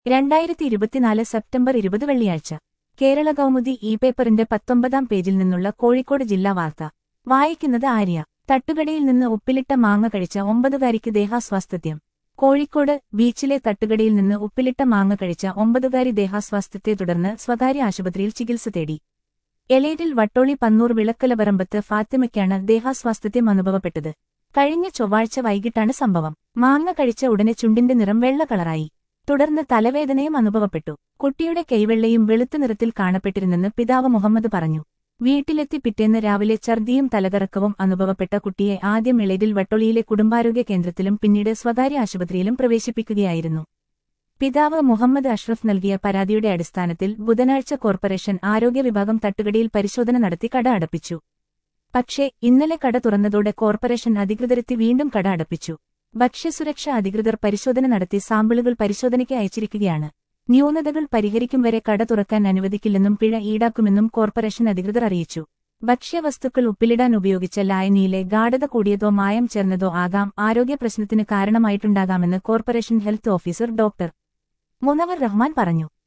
രണ്ടായിരത്തി ഇരുപത്തിനാല് സെപ്റ്റംബർ ഇരുപത് വെള്ളിയാഴ്ച കേരള കൗമുദി ഇ പേപ്പറിന്റെ പത്തൊമ്പതാം പേജിൽ നിന്നുള്ള കോഴിക്കോട് ജില്ലാ വാർത്ത വായിക്കുന്നത് ആര്യ തട്ടുകടയിൽ നിന്ന് ഉപ്പിലിട്ട മാങ്ങ കഴിച്ച ഒമ്പതുകാരിക്ക് ദേഹാസ്വാസ്ഥ്യം കോഴിക്കോട് ബീച്ചിലെ തട്ടുകടയിൽ നിന്ന് ഉപ്പിലിട്ട മാങ്ങ കഴിച്ച ഒമ്പതുകാരി ദേഹാസ്വാസ്ഥ്യത്തെ തുടർന്ന് സ്വകാര്യ ആശുപത്രിയിൽ ചികിത്സ തേടി എലേരിൽ വട്ടോളി പന്നൂർ വിളക്കലപറമ്പത്ത് ഫാത്തിമയ്ക്കാണ് ദേഹാസ്വാസ്ഥ്യം അനുഭവപ്പെട്ടത് കഴിഞ്ഞ ചൊവ്വാഴ്ച വൈകിട്ടാണ് സംഭവം മാങ്ങ കഴിച്ച ഉടനെ ചുണ്ടിന്റെ നിറം വെള്ള കളറായി തുടർന്ന് തലവേദനയും അനുഭവപ്പെട്ടു കുട്ടിയുടെ കൈവെള്ളയും വെളുത്ത നിറത്തിൽ കാണപ്പെട്ടിരുന്നെന്ന് പിതാവ് മുഹമ്മദ് പറഞ്ഞു വീട്ടിലെത്തി പിറ്റേന്ന് രാവിലെ ഛർദിയും തലകറക്കവും അനുഭവപ്പെട്ട കുട്ടിയെ ആദ്യം ഇളരിൽ വട്ടൊളിയിലെ കുടുംബാരോഗ്യ കേന്ദ്രത്തിലും പിന്നീട് സ്വകാര്യ ആശുപത്രിയിലും പ്രവേശിപ്പിക്കുകയായിരുന്നു പിതാവ് മുഹമ്മദ് അഷ്റഫ് നൽകിയ പരാതിയുടെ അടിസ്ഥാനത്തിൽ ബുധനാഴ്ച കോർപ്പറേഷൻ ആരോഗ്യ വിഭാഗം തട്ടുകടിയിൽ പരിശോധന നടത്തി കട അടപ്പിച്ചു പക്ഷേ ഇന്നലെ കട തുറന്നതോടെ കോർപ്പറേഷൻ അധികൃതരെത്തി വീണ്ടും കട അടപ്പിച്ചു ഭക്ഷ്യസുരക്ഷാ അധികൃതർ പരിശോധന നടത്തി സാമ്പിളുകൾ പരിശോധനയ്ക്ക് അയച്ചിരിക്കുകയാണ് ന്യൂനതകൾ പരിഹരിക്കും വരെ കട തുറക്കാൻ അനുവദിക്കില്ലെന്നും പിഴ ഈടാക്കുമെന്നും കോർപ്പറേഷൻ അധികൃതർ അറിയിച്ചു ഭക്ഷ്യവസ്തുക്കൾ ഉപ്പിലിടാൻ ഉപയോഗിച്ച ലായനിയിലെ ഗാഠത കൂടിയതോ മായം ചേർന്നതോ ആകാം ആരോഗ്യ പ്രശ്നത്തിന് കാരണമായിട്ടുണ്ടാകാമെന്ന് corporation health officer doctor Munavar Rahman പറഞ്ഞു